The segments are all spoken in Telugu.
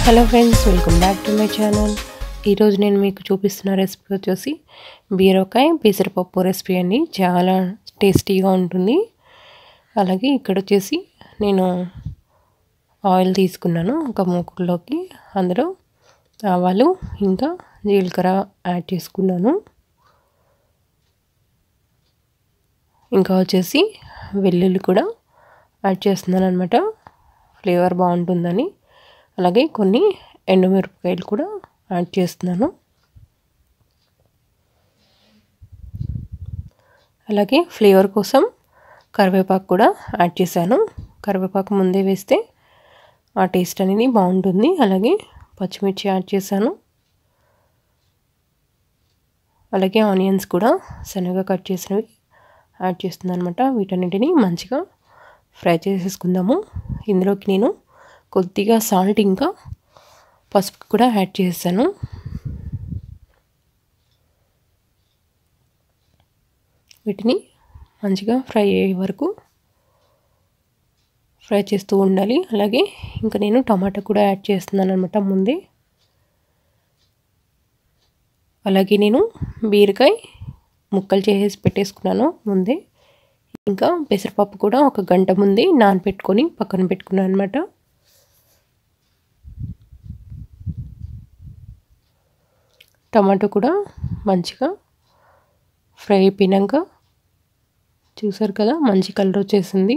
hello friends welcome back to my channel ఈరోజు నేను మీకు చూపిస్తున్న రెసిపీ వచ్చేసి బీరకాయ పెసరపప్పు రెసిపీ అండి చాలా టేస్టీగా ఉంటుంది అలాగే ఇక్కడ వచ్చేసి నేను ఆయిల్ తీసుకున్నాను ఒక మూకులోకి అందులో ఆవాలు ఇంకా జీలకర్ర యాడ్ చేసుకున్నాను ఇంకా వచ్చేసి వెల్లుల్లి కూడా యాడ్ చేస్తున్నాను అనమాట ఫ్లేవర్ బాగుంటుందని అలాగే కొన్ని ఎండుమిరపకాయలు కూడా యాడ్ చేస్తున్నాను అలాగే ఫ్లేవర్ కోసం కరివేపాకు కూడా యాడ్ చేశాను కరివేపాకు ముందే వేస్తే ఆ టేస్ట్ అనేది బాగుంటుంది అలాగే పచ్చిమిర్చి యాడ్ చేశాను అలాగే ఆనియన్స్ కూడా సన్నగా కట్ చేసినవి యాడ్ చేస్తున్నాను అనమాట వీటన్నిటిని మంచిగా ఫ్రై చేసేసుకుందాము ఇందులోకి నేను కొద్దిగా సాల్ట్ ఇంకా పసుపు కూడా యాడ్ చేశాను వీటిని మంచిగా ఫ్రై అయ్యే వరకు ఫ్రై చేస్తూ ఉండాలి అలాగే ఇంకా నేను టమాటా కూడా యాడ్ చేస్తున్నాను అనమాట ముందే అలాగే నేను బీరకాయ ముక్కలు చేసేసి పెట్టేసుకున్నాను ముందే ఇంకా పెసరపప్పు కూడా ఒక గంట ముందే నానబెట్టుకొని పక్కన పెట్టుకున్నాను అనమాట టమాటో కూడా మంచిగా ఫ్రై అయిపోయినాక చూసారు కదా మంచి కలర్ వచ్చేసింది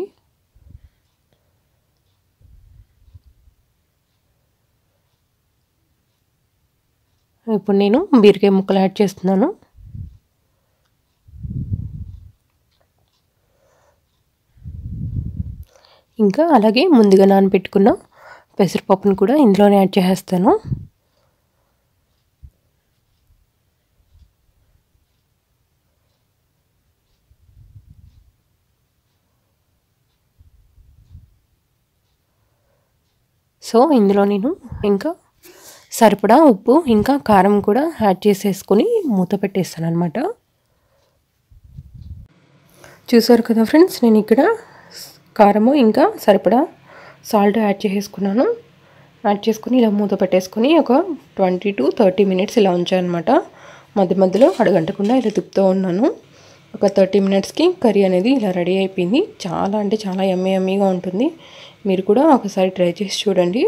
ఇప్పుడు నేను బీరకాయ ముక్కలు యాడ్ చేస్తున్నాను ఇంకా అలాగే ముందుగా నానబెట్టుకున్న పెసరపప్పును కూడా ఇందులోనే యాడ్ చేసేస్తాను సో ఇందులో నేను ఇంకా సరిపడా ఉప్పు ఇంకా కారం కూడా యాడ్ చేసేసుకొని మూత పెట్టేస్తాను అనమాట చూసారు కదా ఫ్రెండ్స్ నేను ఇక్కడ కారము ఇంకా సరిపడా సాల్ట్ యాడ్ చేసేసుకున్నాను యాడ్ చేసుకుని ఇలా మూత పెట్టేసుకొని ఒక ట్వంటీ టు థర్టీ మినిట్స్ ఇలా ఉంచానమాట మధ్య మధ్యలో అడగంటకుండా ఇలా తిప్పుతూ ఉన్నాను ఒక థర్టీ మినిట్స్కి కర్రీ అనేది ఇలా రెడీ అయిపోయింది చాలా అంటే చాలా ఎమ్మీ ఎమ్మీగా ఉంటుంది మీరు కూడా ఒకసారి ట్రై చేసి చూడండి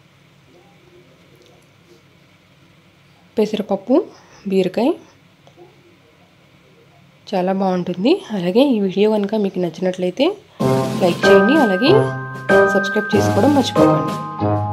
పెసరపప్పు బీరకాయ చాలా బాగుంటుంది అలాగే ఈ వీడియో కనుక మీకు నచ్చినట్లయితే లైక్ చేయండి అలాగే సబ్స్క్రైబ్ చేసుకోవడం మర్చిపోకండి